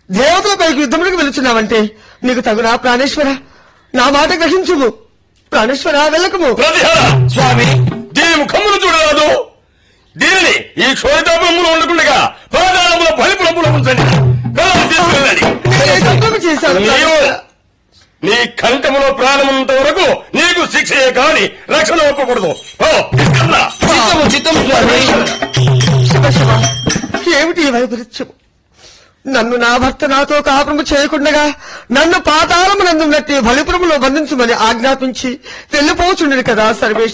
దేవతల పైకి యుద్ధములకు వెళుచున్నావంటే నీకు తగునా ప్రాణేశ్వర నా మాట గ్రహించుము ప్రాణేశ్వర వెళ్ళకము ప్రతిహర స్వామి దీని ముఖమును చూడరాదు దీనిని ఈ క్షోరితాపములు ఉండకుండా పాదాలముల బలిపులములు ఉంచండి పిల్లలు తీసుకెళ్ళండి నేనే తప్పక చేశాను నీవు ప్రాణేశ్వర. నీ కంఠములో ప్రాణమున్నంత వరకు నీకు శిక్షయే కాని రక్షణ ఒప్పకూడదు ఓ తీసుకెళ్ళా. చిత్తము చిత్తము స్వామి శివ శివ ఏమిటి ఈ వైపరీత్యము నన్ను నా భర్త నాతో కాపురము చేయకుండగా నన్ను పాతాళము నందున్నట్టు బలిపురములో బంధించమని ఆజ్ఞాపించి వెళ్ళిపోచుండేది కదా సర్వేశ్వర